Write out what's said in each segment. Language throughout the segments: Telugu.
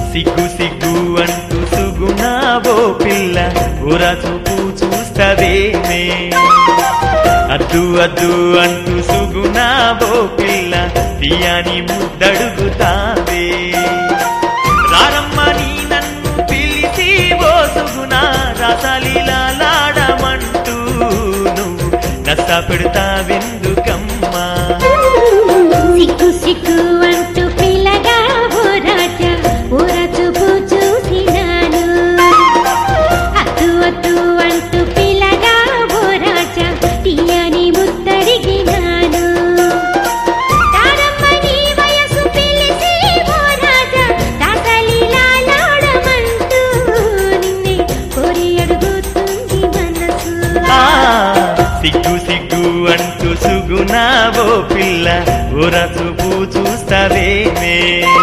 సిగ్గు సిగ్గు అంటూ సుగుణావో పిల్ల ఊర చూపు చూస్తదేమే అద్దు అద్దు అంటూ సుగుణావో పిల్ల తీయని ముద్దడుగుతావే రారమ్మని నన్ను పిలిచి ఓ సుగుణ రసలీలాడమంటూ నువ్వు నచ్చ పెడతావెందుకమ్మా సిగ్గు సిగ్గు అంటూ పిల్లగా ఓ రాజా ఊర చూపు చూసినాను అద్దు అద్దు అంటూ పిల్లగా ఓ రాజా తీయని ముద్దడిగినాను తారమ్మని వయసు పిలిచి ఓ రాజా దాసలీలాడమంటూ నిన్నే కోరి అడుగుతుంది మనసు ఆ, సిగ్గు సిగ్గు అంటూ సుగుణావో పిల్ల ఊర చూపు చూస్తావేమే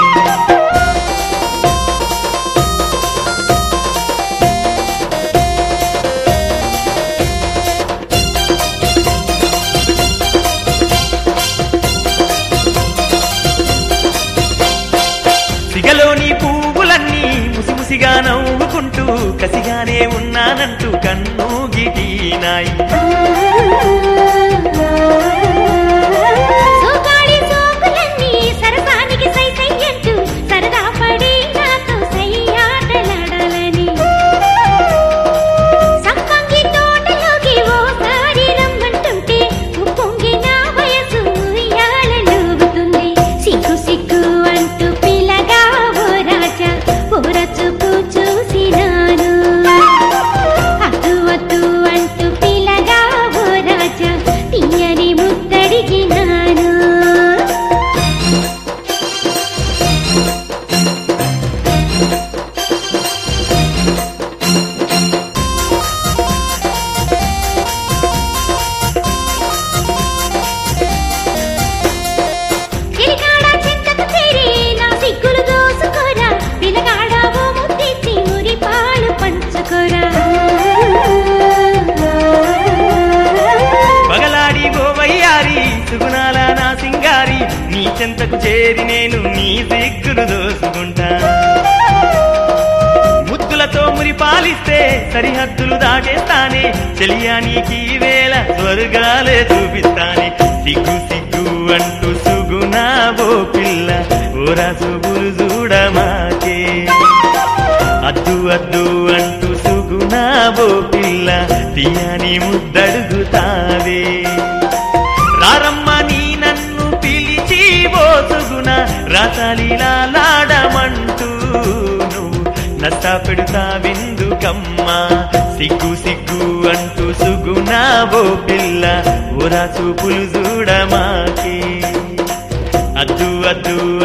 సిగలోని పువ్వులన్నీ ముసిముసిగా నవ్వుకుంటూ కసిగానే ఉన్నానంటూ కన్ను గిటీనాయి సోగాడి సోకులన్నీ సరసానికి సై సై అంటూ సరదా పడి నాతో సయ్యాటలాడాలని సంపంగి తోటలోకి ఓసారి రమ్మంటుంటే ఉప్పొంగి నా వయసు ఉయ్యాలలూగుతుంది సిగ్గు సిగ్గు అంటూ పిల్లగా ఓ రాజా ఊర చూపు చూసినాను అద్దు అద్దు అంటూ పిల్లగా ఓ రాజా తీయని ముద్దడిగినాను చిలికాడ చెంతకు చేరి నా సిగ్గులు దోసుకోరా పిల్లగాడ ఓ ముద్దిచ్చి మురి పాలు పంచుకోరా పగలాడి గోవయ్యారి సుగుణాల నా సింగారి నీ చెంతకు చేరి నేను నీ సిగ్గును దోసుకుంటా ముద్దులతో మురి పాలిస్తే సరిహద్దులు దాటేస్తానే చెలియా నీకీ వేళ స్వర్గాలే చూపిస్తానే సిగ్గు సిగ్గు అంటూ సుగుణావో పిల్ల ఓరా చూపులు చూడమాకే అద్దు అద్దు అంటూ సుగుణావో పిల్ల తీయని ముద్దడుగుతావే రారమ్మని నన్ను పిలిచి ఓ సుగుణ రసలీలాడమంటూ నువ్వు నచ్చ పెడతావెందుకమ్మా సిగ్గు సిగ్గు అంటూ సుగుణావో పిల్ల ఊరా చూపులు చూడమాకే అద్దు అద్దు